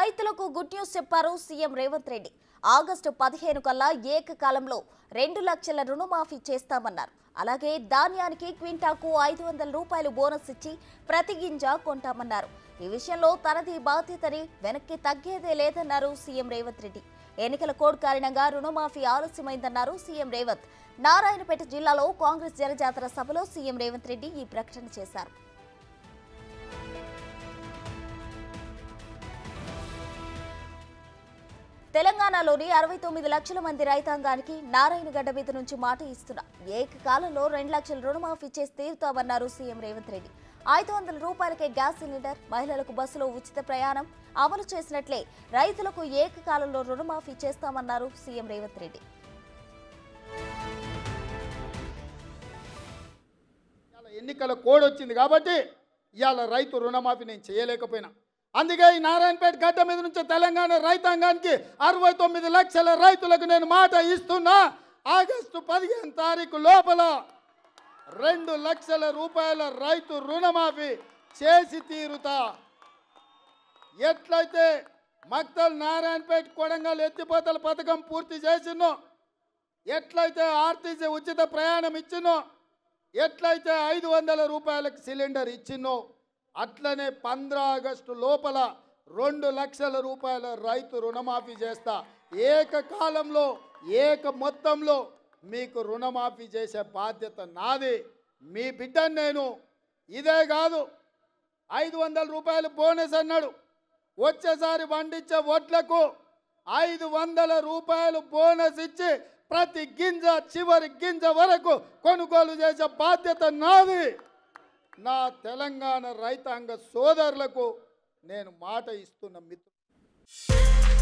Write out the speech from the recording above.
రైతులకు good news చెప్పారు CM Revanth Reddy August పదిహేను కల్లా ఏకకాలంలో రెండు లక్షల రుణమాఫీ చేస్తామన్నారు అలాగే ధాన్యానికి క్వింటాకు ఐదు వందల రూపాయలు బోనస్ ఇచ్చి ప్రతి గింజ కొంటామన్నారు ఈ విషయంలో తనది బాధ్యతని వెనక్కి తగ్గేదే లేదన్నారు సీఎం రేవంత్ రెడ్డి ఎన్నికల కోడ్ కారణంగా రుణమాఫీ ఆలస్యమైందన్నారు సీఎం రేవంత్ నారాయణపేట జిల్లాలో కాంగ్రెస్ జనజాతర సభలో సీఎం రేవంత్ రెడ్డి ఈ ప్రకటన చేశారు తెలంగాణలోని అరవై తొమ్మిది లక్షల మంది రైతాంగానికి నారాయణగడ్డ మీద నుంచి మాట ఇస్తున్నా ఏకకాలంలో రెండు లక్షల రుణమాఫీ చేసి తీరుతామన్నారు సీఎం రేవంత్ రెడ్డి ఐదు వందల రూపాయలకే గ్యాస్ సిలిండర్ మహిళలకు బస్సులో ఉచిత ప్రయాణం అమలు చేసినట్లే రైతులకు ఏకకాలంలో రుణమాఫీ చేస్తామన్నారు సీఎం రేవంత్ రెడ్డి ఇవాళ ఎన్నికల కోడ్ వచ్చింది కాబట్టి ఇవాళ రైతు రుణమాఫీ నేను చేయలేకపోయినా అందుకే ఈ నారాయణపేట గడ్డ మీద నుంచి తెలంగాణ రైతాంగానికి అరవై తొమ్మిది లక్షల రైతులకు నేను మాట ఇస్తున్నా ఆగస్టు పదిహేను తారీఖు లోపల రెండు లక్షల రూపాయల రైతు రుణమాఫీ చేసి తీరుతా ఎట్లయితే మక్తల్ నారాయణపేట కొడంగల్ ఎత్తిపోతల పథకం పూర్తి చేసినో ఎట్లయితే ఆర్టీసీ ఉచిత ప్రయాణం ఇచ్చినో ఎట్లయితే ఐదు వందల రూపాయలకు సిలిండర్ ఇచ్చినో అట్లనే పంద్ర ఆగస్టు లోపల రెండు లక్షల రూపాయల రైతు రుణమాఫీ చేస్తా ఏకకాలంలో ఏక మొత్తంలో మీకు రుణమాఫీ చేసే బాధ్యత నాది మీ బిడ్డను నేను ఇదే కాదు ఐదు వందల రూపాయలు బోనస్ అన్నాడు వచ్చేసారి పండించే వడ్లకు ఐదు వందల రూపాయలు బోనస్ ఇచ్చి ప్రతి గింజ చివరి గింజ వరకు కొనుగోలు చేసే బాధ్యత నాది నా తెలంగాణ రైతాంగ సోదరులకు నేను మాట ఇస్తున్న మిత్రులు